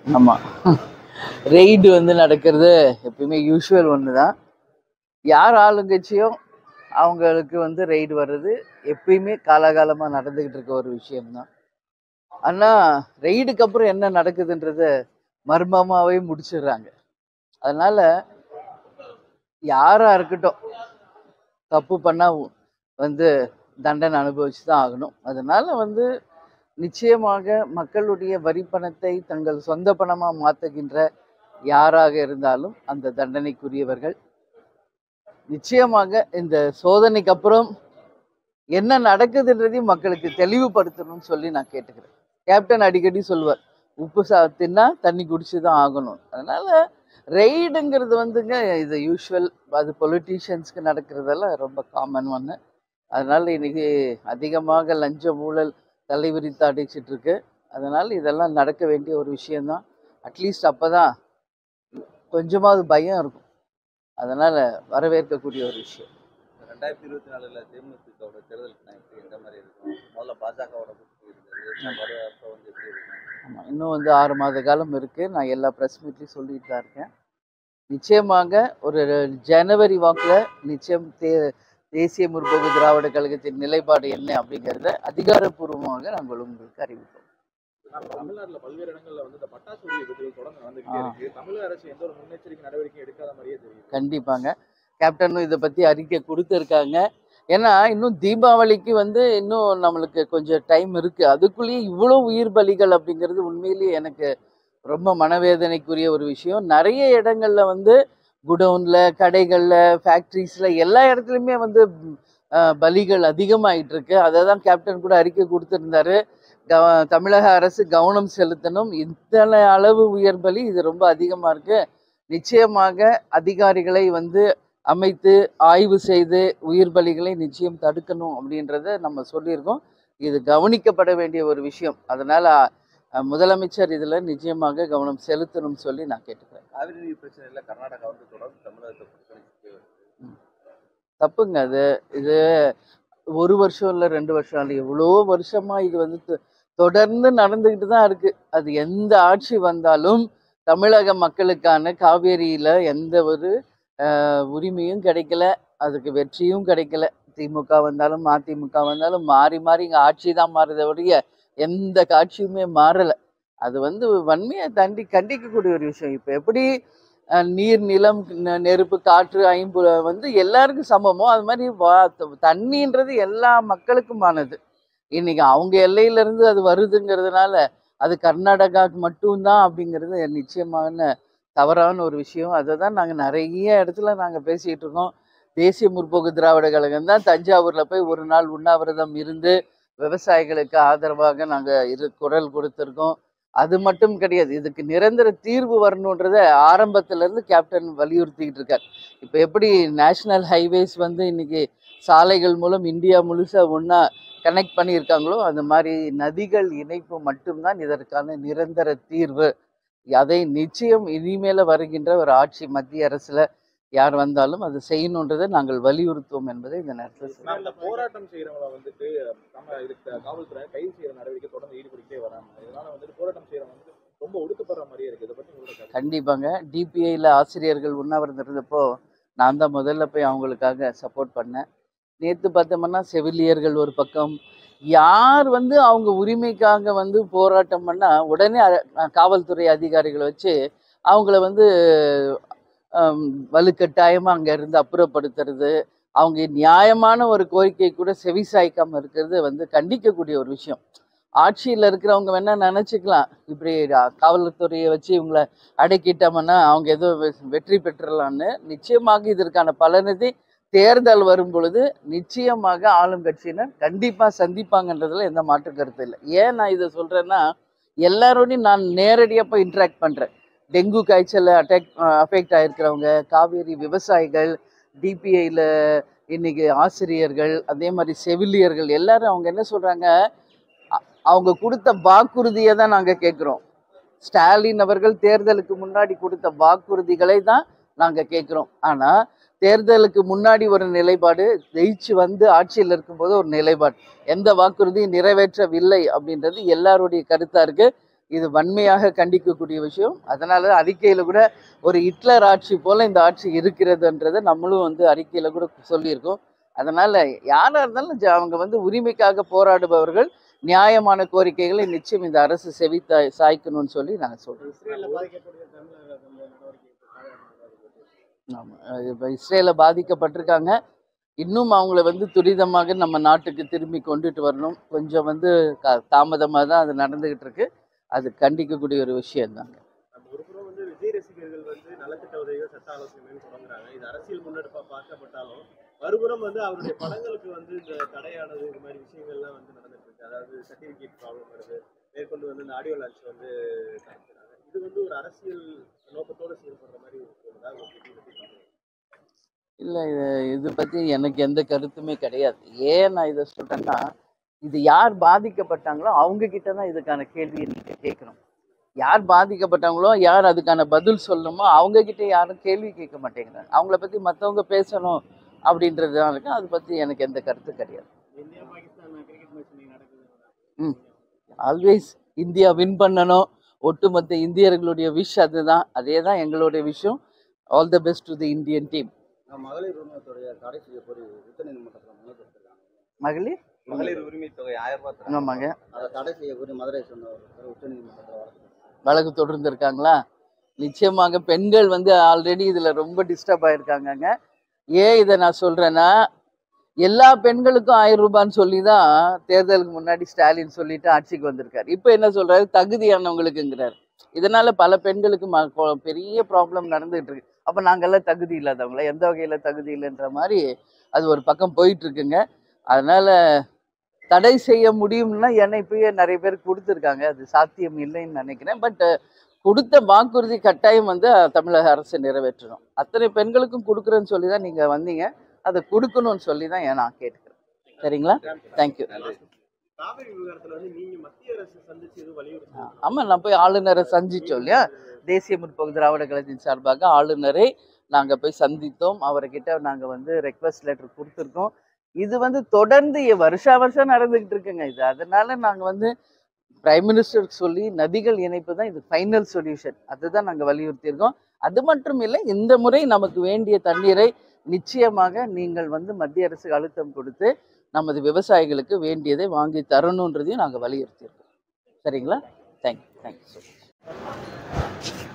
ஆமாம் ரெய்டு வந்து நடக்கிறது எப்பயுமே யூஷுவல் ஒன்று தான் யார் ஆளுங்கட்சியோ அவங்களுக்கு வந்து ரெய்டு வர்றது எப்பயுமே காலாகாலமாக நடந்துக்கிட்டு இருக்க ஒரு விஷயம்தான் ஆனால் ரெய்டுக்கு அப்புறம் என்ன நடக்குதுன்றத மர்மமாகவே முடிச்சிடுறாங்க அதனால யாராக இருக்கட்டும் தப்பு பண்ணால் வந்து தண்டனை அனுபவிச்சு தான் ஆகணும் அதனால வந்து நிச்சயமாக மக்களுடைய வரி பணத்தை தங்கள் சொந்த பணமாக மாற்றுகின்ற யாராக இருந்தாலும் அந்த தண்டனைக்குரியவர்கள் நிச்சயமாக இந்த சோதனைக்கு அப்புறம் என்ன நடக்குதுன்றதையும் மக்களுக்கு தெளிவுபடுத்தணும்னு சொல்லி நான் கேட்டுக்கிறேன் கேப்டன் அடிக்கடி சொல்லுவார் உப்பு சா தின்னா தண்ணி குடிச்சு தான் ஆகணும் அதனால ரெய்டுங்கிறது வந்துங்க இது யூஷுவல் அது பொலிட்டீஷியன்ஸ்க்கு நடக்கிறதெல்லாம் ரொம்ப காமன் ஒன்று அதனால இன்னைக்கு அதிகமாக லஞ்ச ஊழல் தலைவிரித்து அடிச்சிட்டு இருக்கு அதனால இதெல்லாம் நடக்க வேண்டிய ஒரு விஷயம்தான் அட்லீஸ்ட் அப்பதான் கொஞ்சமாவது பயம் இருக்கும் அதனால வரவேற்கக்கூடிய ஒரு விஷயம் ரெண்டாயிரத்தி இருபத்தி நாலுல தேமுதிகவோட தேர்தல் பிணை எப்படி எந்த மாதிரி இருக்கும் முதல்ல பாஜகவோட கூட்டணி இருந்தது வர அப்போ வந்து எப்படி இருக்கும் ஆமாம் இன்னும் வந்து ஆறு மாத காலம் இருக்குது நான் எல்லா ப்ரெஸ் மீட்லையும் சொல்லிட்டு தான் இருக்கேன் நிச்சயமாக ஒரு ஜனவரி வாக்கில் நிச்சயம் தே தேசிய முற்போக்கு திராவிட கழகத்தின் நிலைப்பாடு என்ன அப்படிங்கிறத அதிகாரப்பூர்வமாக நாங்கள் உங்களுக்கு அறிவிப்போம் தமிழ்நாட்டுல பல்வேறு இடங்கள்ல வந்து இந்த பட்டாசு வெடி விபத்துகள் தொடர்ந்து நடந்துகிட்டே ஆ. இருக்கு தமிழக அரசு எந்த ஒரு முன்னெச்சரிக்கை நடவடிக்கையும் எடுக்காத மாதிரியே தெரியுது கண்டிப்பாங்க கேப்டனும் இதை பற்றி அறிக்கை கொடுத்துருக்காங்க ஏன்னா இன்னும் தீபாவளிக்கு வந்து இன்னும் நம்மளுக்கு கொஞ்சம் டைம் இருக்குது அதுக்குள்ளேயே இவ்வளோ உயிர் பலிகள் அப்படிங்கிறது உண்மையிலேயே எனக்கு ரொம்ப மனவேதனைக்குரிய ஒரு விஷயம் நிறைய இடங்கள்ல வந்து குடவுனில் கடைகளில் ஃபேக்ட்ரிஸில் எல்லா இடத்துலையுமே வந்து ம், அஹ், பலிகள் அதிகமாயிட்டு இருக்கு அதை தான் கேப்டன் கூட அறிக்கை கொடுத்துருந்தாரு கவ தமிழக அரசு கவனம் செலுத்தணும் இத்தனை அளவு உயர் பலி இது ரொம்ப அதிகமாக இருக்கு நிச்சயமாக அதிகாரிகளை வந்து அமைத்து ஆய்வு செய்து உயிர் பலிகளை நிச்சயம் தடுக்கணும் அப்படின்றத நம்ம சொல்லியிருக்கோம் இது கவனிக்கப்பட வேண்டிய ஒரு விஷயம் அதனால அஹ், முதலமைச்சர் இதில் நிச்சயமாக கவனம் செலுத்தணும்னு சொல்லி நான் கேட்டுக்கிறேன் காவிரி நீர் பிரச்சனையில கர்நாடகா வந்து தொடர்ந்து தமிழகத்தை புறக்கணிச்சுட்டு வருது. தப்புங்க அது இது ஒரு வருஷம் இல்லை ரெண்டு வருஷம் இல்லை எவ்வளோ வருஷமா இது வந்து தொ- தொடர்ந்து நடந்துக்கிட்டு தான் இருக்கு அது எந்த ஆட்சி வந்தாலும் தமிழக மக்களுக்கான காவேரியில எந்த ஒரு அஹ், உரிமையும் கிடைக்கல அதுக்கு வெற்றியும் கிடைக்கல திமுக வந்தாலும் அதிமுக வந்தாலும் மாறி மாறி இங்கே ஆட்சி தான் மாறுதே ஒழிய எந்த காட்சியுமே மாறலை அது வந்து வன்மையை தண்டி கண்டிக்கக்கூடிய ஒரு விஷயம் இப்போ எப்படி அஹ், நீர் நிலம் நெ- நெருப்பு காற்று ஐம்பு வந்து எல்லாருக்கும் சமமோ அது மாதிரி வா- த- தண்ணின்றது எல்லா மக்களுக்குமானது இன்னைக்கு அவங்க எல்லையில இருந்து அது வருதுங்கிறதுனால அது கர்நாடகாவுக்கு மட்டும்தான் அப்படிங்கிறது நிச்சயமான தவறான ஒரு விஷயம் அதை தான் நாங்கள் நிறைய இடத்துல நாங்கள் பேசிகிட்டு இருக்கோம் தேசிய முற்போக்கு திராவிட கழகம் தான் தஞ்சாவூரில் போய் ஒரு நாள் உண்ணாவிரதம் இருந்து விவசாயிகளுக்கு ஆதரவாக நாங்கள் இரு குரல் கொடுத்துருக்கோம் அது மட்டும் கிடையாது இதுக்கு நிரந்தர தீர்வு வரணுன்றத ஆரம்பத்துல இருந்து கேப்டன் வலியுறுத்திக்கிட்டு இருக்கார் இப்போ எப்படி நேஷனல் ஹைவேஸ் வந்து இன்னைக்கு சாலைகள் மூலம் இந்தியா முழுசா ஒன்றா கனெக்ட் பண்ணியிருக்காங்களோ அந்த மாதிரி நதிகள் இணைப்பு மட்டும்தான் இதற்கான நிரந்தர தீர்வு அதை நிச்சயம் இனிமேல வருகின்ற ஒரு ஆட்சி மத்திய அரசுல யார் வந்தாலும் அதை செய்யணுன்றதை நாங்கள் வலியுறுத்துவோம் என்பதை இந்த நேரத்தில் சொல்றேன். நான் இந்த போராட்டம் செய்யறவங்க வந்துட்டு நம்ம இதுக்கு காவல்துறை கைது செய்யற நடவடிக்கை தொடர்ந்து ஈடுபட்டுட்டே வராங்க இதனால வந்துட்டு போராட்டம் செய்யறவங்க வந்து ரொம்ப ஒடுக்கப்படுற மாதிரியே இருக்கு இதை பத்தி உங்களோட கருத்து கண்டிப்பாங்க டிபிஐயில் ஆசிரியர்கள் உண்ணாவிரதம் இருந்தப்போ நான் தான் முதல்ல போய் அவங்களுக்காக சப்போர்ட் பண்ணேன் நேற்று பார்த்தோம்னா செவிலியர்கள் ஒரு பக்கம் யார் வந்து அவங்க உரிமைக்காக வந்து போராட்டம் பண்ணால் உடனே அ- காவல்துறை அதிகாரிகளை வச்சு அவங்கள வந்து ஆம், வலுக்கட்டாயமாக அங்கே இருந்து அப்புறப்படுத்துறது அவங்க நியாயமான ஒரு கோரிக்கை கூட செவிசாய்க்காம இருக்கிறது வந்து கண்டிக்கக்கூடிய ஒரு விஷயம் ஆட்சியில் இருக்கிறவங்க வேணா நினச்சிக்கலாம் இப்படி அ, காவல்துறையை வச்சு இவங்களை அடக்கிட்டோம்னா அவங்க ஏதோ வெ- வெற்றி பெற்றுடலான்னு நிச்சயமாக இதற்கான பலனதை தேர்தல் வரும் பொழுது நிச்சயமாக ஆளும் கட்சியினர் கண்டிப்பாக சந்திப்பாங்கன்றதுல எந்த மாற்று கருத்து இல்லை ஏன் நான் இதை சொல்கிறேன்னா எல்லாரோடையும் நான் நேரடியாக போய் இன்ட்ராக்ட் பண்ணுறேன் டெங்கு காய்ச்சலில் அட்டாக் அஃபெக்ட் ஆகிருக்கிறவங்க காவேரி விவசாயிகள் டிபிஐயில் இன்னைக்கு ஆசிரியர்கள் அதே மாதிரி செவிலியர்கள் எல்லாரும் அவங்க என்ன சொல்கிறாங்க அவங்க கொடுத்த வாக்குறுதியை தான் நாங்கள் கேட்குறோம் ஸ்டாலின் அவர்கள் தேர்தலுக்கு முன்னாடி கொடுத்த வாக்குறுதிகளை தான் நாங்கள் கேட்குறோம் ஆனால் தேர்தலுக்கு முன்னாடி ஒரு நிலைப்பாடு ஜெயிச்சு வந்து ஆட்சியில் இருக்கும்போது ஒரு நிலைப்பாடு எந்த வாக்குறுதியும் நிறைவேற்றவில்லை அப்படின்றது எல்லாருடைய கருத்தாக இருக்கு இது வன்மையாக கண்டிக்கக்கூடிய விஷயம் அதனால அறிக்கையில் கூட ஒரு ஹிட்லர் ஆட்சி போல இந்த ஆட்சி இருக்கிறதுன்றதை நம்மளும் வந்து அறிக்கையில் கூட சொல்லியிருக்கோம் அதனால யாரா இருந்தாலும் ஜ- அவங்க வந்து உரிமைக்காக போராடுபவர்கள் நியாயமான கோரிக்கைகளை நிச்சயம் இந்த அரசு செவி தாய்- சாய்க்கணும்னு சொல்லி நாங்கள் சொல்றோம் இஸ்ரேல்ல பாதிக்கக்கூடிய தமிழக அந்த நடவடிக்கை ஆமாம் இப்போ இஸ்ரேலில் பாதிக்கப்பட்டிருக்காங்க இன்னும் அவங்கள வந்து துரிதமாக நம்ம நாட்டுக்கு திரும்பி கொண்டுட்டு வரணும் கொஞ்சம் வந்து க தாமதமாக தான் அது நடந்துகிட்டு இருக்கு அது கண்டிக்கக்கூடிய ஒரு விஷயம் தாங்க நம்ம ஒரு புறம் வந்து விஜய் ரசிகர்கள் வந்து நலத்திட்ட உதவிகள் சட்ட ஆலோசனை தொடங்குறாங்க இது அரசியல் முன்னெடுப்பா பார்க்கப்பட்டாலும் மறுபுறம் வந்து அவருடைய படங்களுக்கு வந்து இந்த தடையானது இது மாதிரி விஷயங்கள்லாம் வந்து நடந்துட்டு இருக்கு அதாவது சர்டிபிகேட் ப்ராப்ளம் வருது மேற்கொண்டு வந்து இந்த ஆடியோ லான்ச் வந்து காமிக்கிறாங்க இது வந்து ஒரு அரசியல் நோக்கத்தோட செயல்படுற மாதிரி தோணுதா உங்களுக்கு இதை பத்தி சொல்லுங்க. இல்லை இது இது பற்றி எனக்கு எந்த கருத்துமே கிடையாது ஏன் நான் இதை சொல்கிறேன்னா இது யார் பாதிக்கப்பட்டாங்களோ அவங்க கிட்ட தான் இதுக்கான கேள்வியை நீங்கள் கேட்கணும் யார் பாதிக்கப்பட்டாங்களோ யார் அதுக்கான பதில் சொல்லணுமோ அவங்க கிட்ட யாரும் கேள்வி கேட்க மாட்டேங்கிறாங்க அவங்கள பற்றி மற்றவங்க பேசணும் அப்படின்றது தான் இருக்கு அதை பற்றி எனக்கு எந்த கருத்து கிடையாது இந்தியா பாகிஸ்தான் கிரிக்கெட் மேட்ச் நீங்க நடக்குது ம் ஆல்வேஸ் இந்தியா வின் பண்ணணும் ஒட்டுமொத்த இந்தியர்களுடைய விஷ் அதுதான் அதே தான் எங்களுடைய விஷயம் all the best to the Indian team மகளிர் உரிமைத்துறையை தடை செய்ய கோரி உச்சநீதிமன்றத்தில் மனு கொடுத்திருக்காங்க மகளிர் மகளிர் உரிமை தொகை ஆயிரம் ரூபாய் தராங்க. ஆமாங்க அதை தடை செய்ய கோரி மதுரை சொன்ன உச்சநீதிமன்றத்தில் வழக்கு வழக்கு தொடர்ந்து இருக்காங்களா நிச்சயமாக பெண்கள் வந்து ஆல்ரெடி இதில் ரொம்ப டிஸ்டர்ப் ஆயிருக்காங்கங்க ஏன் இதை நான் சொல்கிறேன்னா எல்லா பெண்களுக்கும் ஆயிரம் ரூபான்னு சொல்லி தான் தேர்தலுக்கு முன்னாடி ஸ்டாலின் சொல்லிட்டு ஆட்சிக்கு வந்திருக்காரு இப்போ என்ன சொல்றாரு தகுதியானவங்களுக்குங்கிறார் இதனால பல பெண்களுக்கு ம- கொ- பெரிய ப்ராப்ளம் நடந்துகிட்டு இருக்கு அப்போ நாங்கெல்லாம் தகுதி இல்லாதவங்களா எந்த வகையில் தகுதி இல்லைன்ற மாதிரி அது ஒரு பக்கம் போயிட்டு இருக்குங்க அதனால தடை செய்ய முடியும்னா என்னை இப்பயே நிறைய பேர் கொடுத்துருக்காங்க அது சாத்தியம் இல்லைன்னு நினைக்கிறேன் பட் கொடுத்த வாக்குறுதி கட்டாயம் வந்து தமிழக அரசு நிறைவேற்றணும் அத்தனை பெண்களுக்கும் கொடுக்குறேன்னு சொல்லி தான் நீங்கள் வந்தீங்க அதை கொடுக்கணும்னு சொல்லி தான் நான் கேட்டுக்கிறேன் சரிங்களா தேங்க்யூ காவிரி விவகாரத்துல வந்து நீங்க மத்திய அரசு சந்திச்சு எதுவும் வலியுறுத்தி ஆமாம் நான் போய் ஆளுநரை சந்திச்சோம் இல்லையா தேசிய முற்போக்கு திராவிட கழகத்தின் சார்பாக ஆளுநரை நாங்கள் போய் சந்தித்தோம் அவர்கிட்ட நாங்கள் வந்து ரெக்வஸ்ட் லெட்டர் கொடுத்துருக்கோம் இது வந்து தொடர்ந்து எ- வருஷா வருஷம் நடந்துகிட்டு இருக்குங்க இது அதனால நாங்கள் வந்து பிரைம் மினிஸ்டருக்கு சொல்லி நதிகள் இணைப்பு தான் இது ஃபைனல் சொல்யூஷன் அதுதான் நாங்கள் வலியுறுத்தியிருக்கோம் அது மட்டும் இல்லை இந்த முறை நமக்கு வேண்டிய தண்ணீரை நிச்சயமாக நீங்கள் வந்து மத்திய அரசுக்கு அழுத்தம் கொடுத்து நமது விவசாயிகளுக்கு வேண்டியதை வாங்கி தரணுன்றதையும் நாங்கள் வலியுறுத்தியிருக்கோம் சரிங்களா தேங்க்யூ தேங்க்யூ ஸோ மச்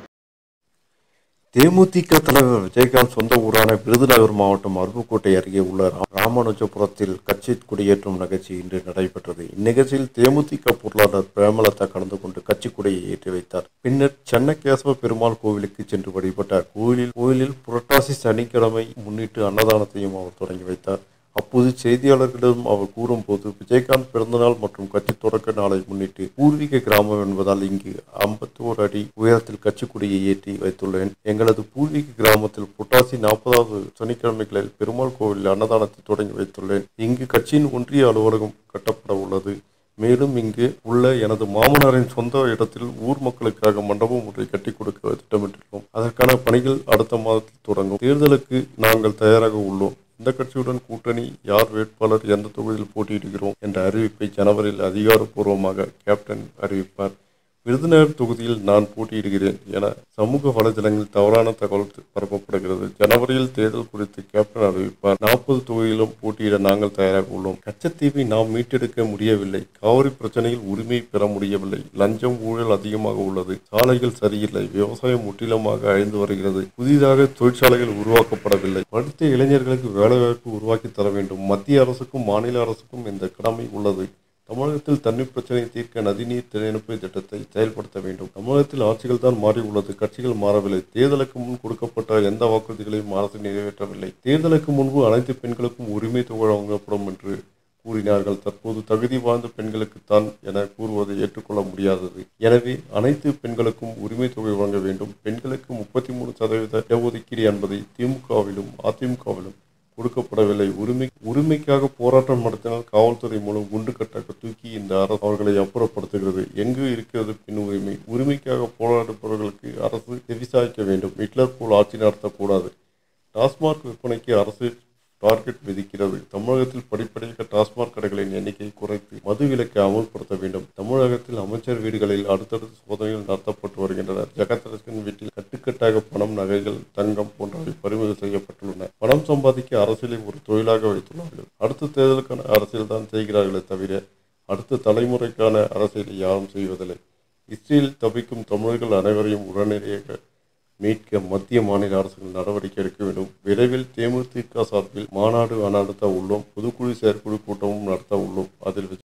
தேமுதிக தலைவர் விஜயகாந்த் சொந்த ஊரான விருதுநகர் மாவட்டம் அருப்புக்கோட்டை அருகே உள்ள ரா- ராமானுஜபுரத்தில் கட்சி கொடியேற்றும் நிகழ்ச்சி இன்று நடைபெற்றது இந்நிகழ்ச்சியில் தேமுதிக பொருளாளர் பிரேமலதா கலந்து கொண்டு கட்சி கொடியை ஏற்றி வைத்தார் பின்னர் சென்னகேசவ பெருமாள் கோவிலுக்கு சென்று வழிபட்டார் கோயிலில் கோயிலில் புரட்டாசி சனிக்கிழமை முன்னிட்டு அன்னதானத்தையும் அவர் தொடங்கி வைத்தார் அப்போது செய்தியாளர்களிடம் அவர் கூறும்போது விஜயகாந்த் பிறந்தநாள் மற்றும் கட்சி தொடக்க நாளை முன்னிட்டு பூர்வீக கிராமம் என்பதால் இங்கு 51 அடி உயரத்தில் கட்சி கொடியை ஏற்றி வைத்துள்ளேன் எங்களது பூர்வீக கிராமத்தில் புட்டாசி நாற்பதாவது சனிக்கிழமைகளில் பெருமாள் கோவிலில் அன்னதானத்தை தொடங்கி வைத்துள்ளேன் இங்கு கட்சியின் ஒன்றிய அலுவலகம் கட்டப்பட உள்ளது மேலும் இங்கு உள்ள எனது மாமனாரின் சொந்த இடத்தில் ஊர் மக்களுக்காக மண்டபம் ஒன்றை கட்டி கொடுக்க திட்டமிட்டுள்ளோம் அதற்கான பணிகள் அடுத்த மாதத்தில் தொடங்கும் தேர்தலுக்கு நாங்கள் தயாராக உள்ளோம் இந்த கட்சியுடன் கூட்டணி யார் வேட்பாளர் எந்த தொகுதியில் போட்டியிடுகிறோம் என்ற அறிவிப்பை ஜனவரியில் அதிகாரப்பூர்வமாக கேப்டன் அறிவிப்பார் விருதுநகர் தொகுதியில் நான் போட்டியிடுகிறேன் என சமூக வலைதளங்களில் தவறான தகவல் பரப்பப்படுகிறது ஜனவரியில் தேர்தல் குறித்து கேப்டன் அறிவிப்பார் நாற்பது தொகுதியிலும் போட்டியிட நாங்கள் தயாராக உள்ளோம் கச்சத்தீவை நாம் மீட்டெடுக்க முடியவில்லை காவிரி பிரச்சனையில் உரிமை பெற முடியவில்லை லஞ்சம் ஊழல் அதிகமாக உள்ளது சாலைகள் சரியில்லை விவசாயம் முற்றிலுமாக அழிந்து வருகிறது புதிதாக தொழிற்சாலைகள் உருவாக்கப்படவில்லை படித்த இளைஞர்களுக்கு வேலைவாய்ப்பு உருவாக்கி தர வேண்டும் மத்திய அரசுக்கும் மாநில அரசுக்கும் இந்த கடமை உள்ளது தமிழகத்தில் தண்ணீர் பிரச்சனையை தீர்க்க நதிநீர் திறனிப்பு திட்டத்தை செயல்படுத்த வேண்டும் தமிழகத்தில் ஆட்சிகள் தான் மாறி உள்ளது கட்சிகள் மாறவில்லை தேர்தலுக்கு முன் கொடுக்கப்பட்ட எந்த வாக்குறுதிகளையும் அரசு நிறைவேற்றவில்லை தேர்தலுக்கு முன்பு அனைத்து பெண்களுக்கும் உரிமை தொகை வழங்கப்படும் என்று கூறினார்கள் தற்போது தகுதி வாய்ந்த பெண்களுக்குத்தான் என கூறுவதை ஏற்றுக்கொள்ள முடியாதது எனவே அனைத்து பெண்களுக்கும் உரிமை தொகை வழங்க வேண்டும் பெண்களுக்கு முப்பத்தி மூணு சதவீத இடஒதுக்கீடு என்பதை திமுகவிலும் அதிமுகவிலும் கொடுக்கப்படவில்லை உரிமை உரிமைக்காக போராட்டம் நடத்தினால் காவல்துறை மூலம் குண்டு கட்டாக தூக்கி இந்த அரசு அவர்களை அப்புறப்படுத்துகிறது எங்கு இருக்கிறது பெண் உரிமை உரிமைக்காக போராடுபவர்களுக்கு அரசு செவிசாய்க்க வேண்டும் ஹிட்லர் போல் ஆட்சி நடத்தக்கூடாது டாஸ்மாக் விற்பனைக்கு அரசு டார்கெட் விதிக்கிறது தமிழகத்தில் படிப்படியாக டாஸ்மாக் கடைகளின் எண்ணிக்கையை குறைத்து மது விலக்கை அமல்படுத்த வேண்டும் தமிழகத்தில் அமைச்சர் வீடுகளில் அடுத்தடுத்து சோதனைகள் நடத்தப்பட்டு வருகின்றன ஜெகதரசன் வீட்டில் கட்டுக்கட்டாக பணம் நகைகள் தங்கம் போன்றவை பறிமுதல் செய்யப்பட்டுள்ளன பணம் சம்பாதிக்க அரசியலை ஒரு தொழிலாக வைத்துள்ளார்கள் அடுத்த தேர்தலுக்கான அரசியல் தான் செய்கிறார்களே தவிர அடுத்த தலைமுறைக்கான அரசியலை யாரும் செய்வதில்லை இஸ்ரேல் தவிக்கும் தமிழர்கள் அனைவரையும் உடனடியாக மீட்க மத்திய மாநில அரசுகள் நடவடிக்கை எடுக்க வேண்டும் விரைவில் தேமுதிக சார்பில் மாநாடு நடத்த உள்ளோம் பொதுக்குழு செயற்குழு கூட்டமும் நடத்த உள்ளோம் அதில்